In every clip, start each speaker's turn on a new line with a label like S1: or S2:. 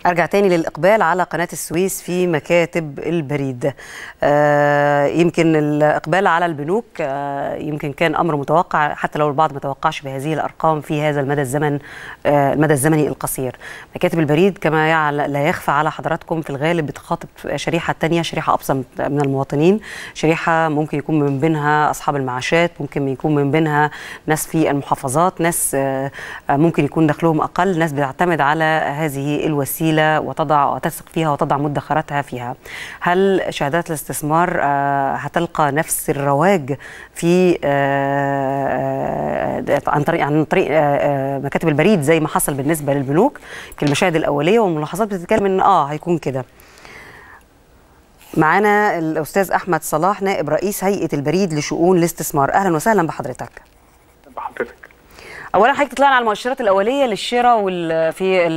S1: ارجع تاني للاقبال على قناه السويس في مكاتب البريد آه يمكن الاقبال على البنوك آه يمكن كان امر متوقع حتى لو البعض ما توقعش بهذه الارقام في هذا المدى الزمن آه المدى الزمني القصير مكاتب البريد كما يعل لا يخفى على حضراتكم في الغالب بتخاطب شريحه تانية شريحه ابسط من المواطنين شريحه ممكن يكون من بينها اصحاب المعاشات ممكن يكون من بينها ناس في المحافظات ناس آه ممكن يكون دخلهم اقل ناس بتعتمد على هذه الوسيله وتضع وتثق فيها وتضع مدخراتها فيها هل شهادات الاستثمار هتلقى نفس الرواج في عن طريق عن طريق مكاتب البريد زي ما حصل بالنسبه للبنوك في المشاهد الاوليه والملاحظات بتتكلم ان اه هيكون كده معانا الاستاذ احمد صلاح نائب رئيس هيئه البريد لشؤون الاستثمار اهلا وسهلا بحضرتك
S2: بحضرتك
S1: اولا حضرتك تطلعنا على المؤشرات الاوليه للشراء في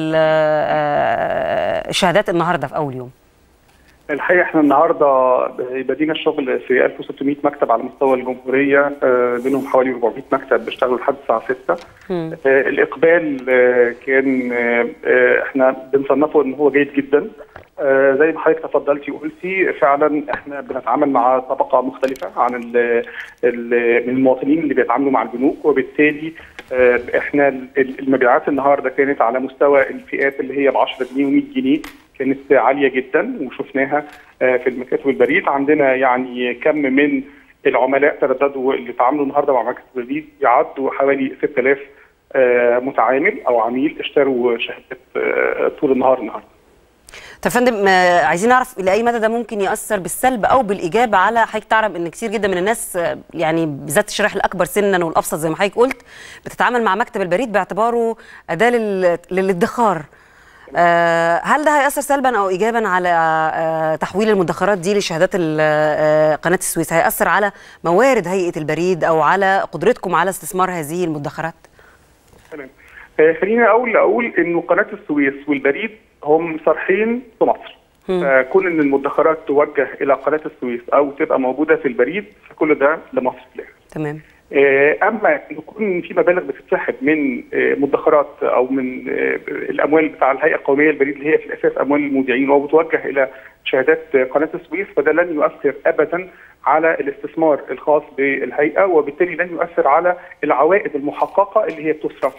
S1: الشهادات النهارده في اول يوم
S2: الحقيقه احنا النهارده بدينا الشغل في 1600 مكتب على مستوى الجمهوريه منهم حوالي 400 مكتب بيشتغلوا لحد الساعه 6 م. الاقبال كان احنا بنصنفه ان هو جيد جدا زي ما حضرتك تفضلتي وقلتي فعلا احنا بنتعامل مع طبقه مختلفه عن ال ال من المواطنين اللي بيتعاملوا مع البنوك وبالتالي احنا المبيعات النهارده كانت على مستوى الفئات اللي هي ب 10 جنيه و100 جنيه كانت عاليه جدا وشفناها في المكاتب البريد عندنا يعني كم من العملاء ترددوا اللي تعاملوا النهارده مع مكاتب البريد يعدوا حوالي 6000 متعامل او عميل اشتروا شهادات طول النهار النهارده
S1: طب فندم عايزين نعرف لاي مدى ده ممكن ياثر بالسلب او بالايجاب على حضرتك تعرف ان كثير جدا من الناس يعني بالذات الشرائح الاكبر سنا والابسط زي ما حضرتك قلت بتتعامل مع مكتب البريد باعتباره اداه للادخار هل ده هيأثر سلبا او ايجابا على تحويل المدخرات دي لشهادات قناه السويس هيأثر على موارد هيئه البريد او على قدرتكم على استثمار هذه المدخرات
S2: تمام خليني اقول اقول انه قناه السويس والبريد هم صرحين في مصر كون ان المدخرات توجه الى قناه السويس او تبقى موجوده في البريد فكل ده لمصر في الاخر
S1: تمام
S2: اما يكون في مبالغ بتتسحب من مدخرات او من الاموال بتاع الهيئه القوميه للبريد اللي هي في الاساس اموال المودعين وبتوجه الى شهادات قناه السويس فده لن يؤثر ابدا على الاستثمار الخاص بالهيئه وبالتالي لن يؤثر على العوائد المحققه اللي هي بتصرف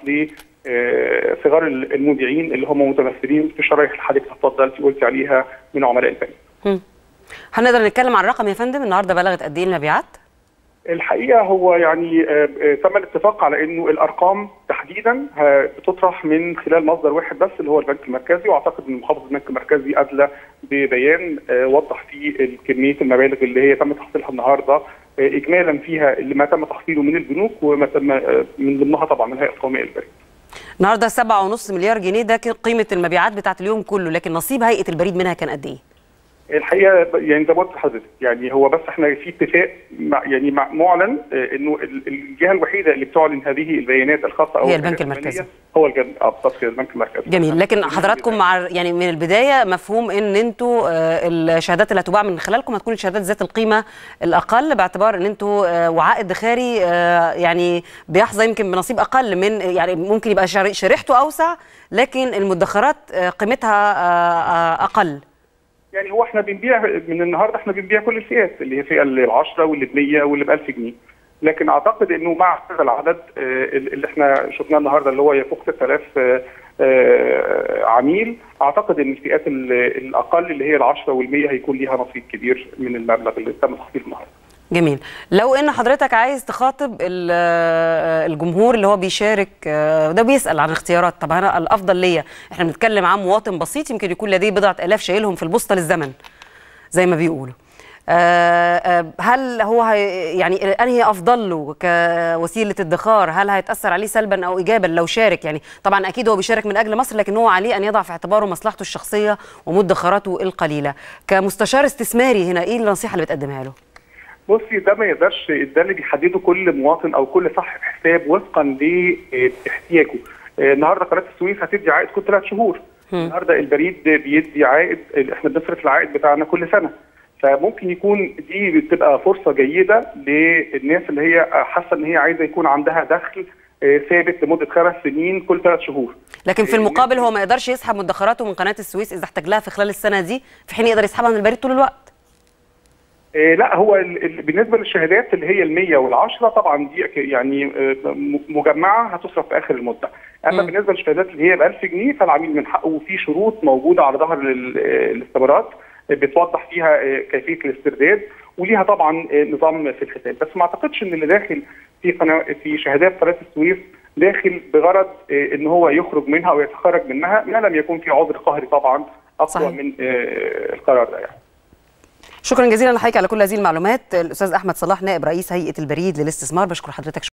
S2: لصغار المودعين اللي هم متمثلين في شرايح اللي حضرتك اتفضلتي قلتي عليها من عملاء البنك.
S1: هنقدر نتكلم عن الرقم يا فندم النهارده بلغت قد ايه المبيعات؟
S2: الحقيقه هو يعني تم الاتفاق على انه الارقام تحديدا بتطرح من خلال مصدر واحد بس اللي هو البنك المركزي واعتقد ان محافظ البنك المركزي ادلى ببيان وضح فيه كميه المبالغ اللي هي تم تحصيلها النهارده اجمالا فيها اللي ما تم تحصيله من البنوك وما تم من ضمنها طبعا الهيئه القوميه للبريد.
S1: النهارده 7.5 مليار جنيه ده قيمه المبيعات بتاعت اليوم كله لكن نصيب هيئه البريد منها كان قد ايه؟
S2: الحقيقه يعني زي ما قلت لحضرتك يعني هو بس احنا في اتفاق مع يعني مع معلن انه الجهه الوحيده اللي بتعلن هذه البيانات الخاصه او
S1: هي البنك المركزي
S2: هو الجن... اه بالظبط كده البنك المركزي
S1: جميل لكن حضراتكم مع يعني من البدايه مفهوم ان انتوا الشهادات اللي هتباع من خلالكم هتكون الشهادات ذات القيمه الاقل باعتبار ان انتوا وعاء ادخاري يعني بيحظى يمكن بنصيب اقل من يعني ممكن يبقى شريحته اوسع لكن المدخرات قيمتها اقل
S2: يعني هو احنا بنبيع من النهارده احنا بنبيع كل الفئات اللي هي الفئه اللي ب 10 واللي ب 100 واللي ب 1000 جنيه لكن اعتقد انه مع هذا العدد اللي احنا شفناه النهارده اللي هو يفوق 6000 عميل اعتقد ان الفئات الاقل اللي هي ال 10 وال 100 هيكون ليها نصيب كبير من المبلغ اللي تم تحصيله النهارده.
S1: جميل لو ان حضرتك عايز تخاطب الجمهور اللي هو بيشارك ده بيسال عن اختيارات طب انا الافضل ليا احنا بنتكلم عن مواطن بسيط يمكن يكون لديه بضعه الاف شايلهم في البوسطه للزمن زي ما بيقولوا هل هو هي يعني انهي افضل له كوسيله ادخار هل هيتاثر عليه سلبا او ايجابا لو شارك يعني طبعا اكيد هو بيشارك من اجل مصر لكن هو عليه ان يضع في اعتباره مصلحته الشخصيه ومدخراته القليله كمستشار استثماري هنا ايه النصيحه اللي بتقدمها له
S2: بصي ده ما يقدرش ده اللي بيحدده كل مواطن او كل صاحب حساب وفقا لاحتياجه النهارده قناه السويس هتدي عائد كل ثلاث شهور النهارده البريد بيدي عائد احنا بنصرف العائد بتاعنا كل سنه فممكن يكون دي بتبقى فرصه جيده للناس اللي هي حاسه ان هي عايزه يكون عندها دخل ثابت لمده خمس سنين كل ثلاث شهور
S1: لكن في المقابل هو ما يقدرش يسحب مدخراته من قناه السويس اذا احتاج لها في خلال السنه دي في حين يقدر يسحبها من البريد طول الوقت
S2: آه، لا هو ال- ال- بالنسبه للشهادات اللي هي ال 100 وال10 طبعا دي ك- يعني آه، م- مجمعه هتصرف في اخر المده اما
S1: مم.
S2: بالنسبه للشهادات اللي هي ب 1000 جنيه فالعميل من حقه في شروط موجوده على ظهر ال- آه، الاستمارات آه، بتوضح فيها آه، كيفيه الاسترداد وليها طبعا آه، نظام في الحساب بس ما اعتقدش ان اللي داخل في قناه في شهادات قناه السويس داخل بغرض آه، ان هو يخرج منها او يتخرج منها ما لم يكن في عذر قهري طبعا اقوى
S1: صحيح.
S2: من آه، القرار ده يعني
S1: شكرا جزيلا لحضرتك على كل هذه المعلومات الاستاذ احمد صلاح نائب رئيس هيئه البريد للاستثمار بشكر حضرتك شكرا